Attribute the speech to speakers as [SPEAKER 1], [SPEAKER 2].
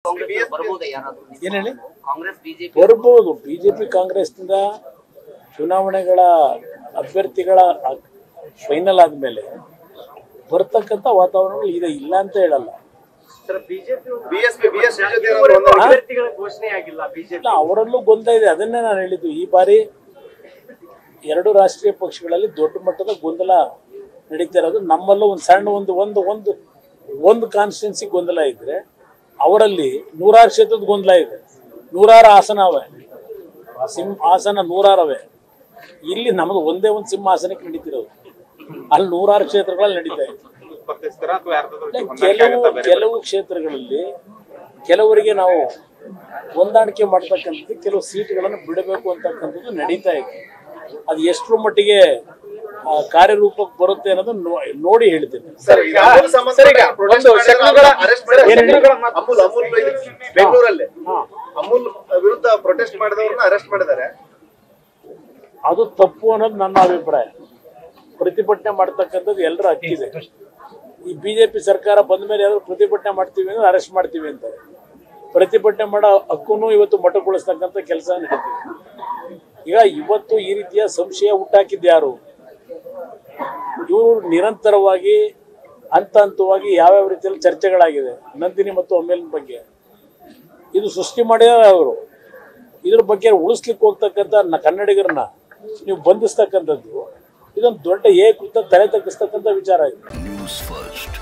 [SPEAKER 1] ಕಾಂಗ್ರೆಸ್ ಬರ್ಬೋದಾ ಯಾರಾದ್ರೂ
[SPEAKER 2] ಏನ್ ಹೇಳಿ
[SPEAKER 1] ಕಾಂಗ್ರೆಸ್ ಬಿಜೆಪಿ
[SPEAKER 2] ಬರ್ಬೋದು ಬಿಜೆಪಿ ಕಾಂಗ್ರೆಸ್ನಿಂದ ಚುನಾವಣೆಗಳ ಅಭ್ಯರ್ಥಿಗಳ ಫೈನಲ್ ಆದ್ಮೇಲೆ ಬರ್ತಕ್ಕಂಥ ವಾತಾವರಣಗಳು ಇದೆ ಇಲ್ಲ ಅಂತ ಹೇಳಲ್ಲ
[SPEAKER 3] ಬಿಎಸ್ಪಿ ಬಿಎಸ್ಪಿ ಜೊತೆ ಏನಾದ್ರು ಹೊಂದಾಣಿಕೆ-
[SPEAKER 4] ಅಭ್ಯರ್ಥಿಗಳ ಘೋಷಣೆ ಆಗಿಲ್ಲ ಬಿಜೆಪಿ
[SPEAKER 2] ಇಲ್ಲ ಅವರಲ್ಲೂ ಗೊಂದಲ ಇದೆ ಅದನ್ನೇ ನಾನು ಹೇಳಿದ್ದು ಈ ಬಾರಿ ಎರಡು ರಾಷ್ಟ್ರೀಯ ಪಕ್ಷಗಳಲ್ಲಿ ದೊಡ್ಡ ಮಟ್ಟದ ಗೊಂದಲ ನಡೀತಾ ಇರೋದು ನಮ್ಮಲ್ಲೂ ಒಂದು ಸಣ್ಣ ಒಂದು ಒಂದು ಒಂದು ಒಂದು ಕಾನ್ಸ್ಟಿಟ್ಯೂನ್ಸಿ ಗೊಂದಲ ಇದ್ರೆ ಅವರಲ್ಲಿ ನೂರಾರು ಕ್ಷೇತ್ರದ ಗೊಂದಲ ಇದೆ ನೂರಾರು ಆಸನ ಅವೆ ಸಿಂ ಆಸನ ನೂರಾರವೆ ಇಲ್ಲಿ ನಮ್ಮದು ಒಂದೇ ಒಂದು ಸಿಂಹಾಸನಕ್ಕೆ ನಡೀತಿರೋದು ಅಲ್ಲಿ ನೂರಾರು ಕ್ಷೇತ್ರಗಳಲ್ಲಿ ನಡೀತಾ ಇದೆ
[SPEAKER 5] ಸ್ಪರ್ಧಿಸ್ತಾರ ಅಥವಾ ಯಾರ್ದಾದ್ರು
[SPEAKER 2] ಇಲ್ಲ,
[SPEAKER 5] ಹೊಂದಾಣಿಕೆ
[SPEAKER 2] ಕೆಲವು
[SPEAKER 5] ಆಗತ್ತಾ ಬೇರೆ
[SPEAKER 2] ಕೆಲವು ಕ್ಷೇತ್ರಗಳಲ್ಲಿ ಕೆಲವರಿಗೆ ನಾವು ಹೊಂದಾಣಿಕೆ ಮಾಡ್ತಕ್ಕಂಥದ್ದು ಕೆಲವು ಸೀಟ್ಗಳನ್ನು ಬಿಡಬೇಕು ಅಂತಕ್ಕಂಥದ್ದು ನಡೀತಾ ಇದೆ ಅದು ಎಷ್ಟರ ಮಟ್ಟಿಗೆ ಆ, ಕಾರ್ಯರೂಪಕ್ಕೆ ಬರುತ್ತೆ ಅನ್ನೋದು ನೋ- ನೋಡಿ ಹೇಳ್ತೀನಿ
[SPEAKER 3] ಸರ್ ಈಗ ಅಮೂಲ್ ಸಂಬಂಧ
[SPEAKER 4] ಸರ್, ಈಗ
[SPEAKER 3] protest
[SPEAKER 4] ಒಂದು
[SPEAKER 3] ಮಾಡಿದ್ರೆ
[SPEAKER 4] ಶಕುನಗಳ-
[SPEAKER 3] arrest
[SPEAKER 4] ಸರ್,
[SPEAKER 3] ಮಾಡಿದ್ರೆ
[SPEAKER 4] ಶಕುನಗಳ ಮಾತು-
[SPEAKER 3] ಅಮೂಲ್ ಅಮೂಲ್ ಇದು ಬೆಂಗಳೂರಲ್ಲಿ ಅಮೂಲ್ ವಿರುದ್ಧ ಪ್ರೊಟೆಸ್ಟ್ ಮಾಡಿದವ್ರನ್ನ ಅರೆಸ್ಟ್ ಮಾಡಿದ್ದಾರೆ
[SPEAKER 2] ಅದು ತಪ್ಪು ಅನ್ನೋದು ನನ್ನ ಅಭಿಪ್ರಾಯ ಪ್ರತಿಭಟನೆ ಮಾಡ್ತಕ್ಕಂಥದ್ದು ಎಲ್ಲರ ಹಕ್ಕಿದೆ ಈ ಬಿಜೆಪಿ ಸರ್ಕಾರ ಬಂದ ಮೇಲೆ ಯಾರು ಪ್ರತಿಭಟನೆ ಮಾಡ್ತೀವಿ ಅಂದ್ರೆ ಅರೆಸ್ಟ್ ಮಾಡ್ತೀವಿ ಅಂತಾರೆ ಪ್ರತಿಭಟನೆ ಮಾಡೋ ಹಕ್ಕನ್ನು ಇವತ್ತು ಮೊಟಕುಗೊಳಿಸ್ತಕ್ಕಂಥ ಕೆಲಸ ನಡೀತಿದೆ ಈಗ ಇವತ್ತು ಈ ರೀತಿಯ ಸಂಶಯ ಹುಟ್ಟಾಕಿದ್ದು ಯಾರು ಇವರು ನಿರಂತರವಾಗಿ ಹಂತ ಹಂತವಾಗಿ ಯಾವ್ಯಾವ ರೀತಿಯಲ್ಲಿ ಚರ್ಚೆಗಳಾಗಿದೆ ನಂದಿನಿ ಮತ್ತು ಅಮೇಲಿನ ಬಗ್ಗೆ ಇದು ಸೃಷ್ಟಿ ಮಾಡಿದ ಅವರು ಇದ್ರ ಬಗ್ಗೆ ಉಳಿಸ್ಲಿಕ್ಕೆ ಹೋಗ್ತಕ್ಕಂಥ ನ- ಕನ್ನಡಿಗರನ್ನ ನೀವು ಬಂಧಿಸ್ತಕ್ಕಂಥದ್ದು ಇದೊಂದು ದೊಡ್ಡ ಏಕೃತ ತಲೆ ತಗ್ಗಿಸ್ತಕ್ಕಂಥ ವಿಚಾರ ಇದು
[SPEAKER 6] ನ್ಯೂಸ್ ಫಸ್ಟ್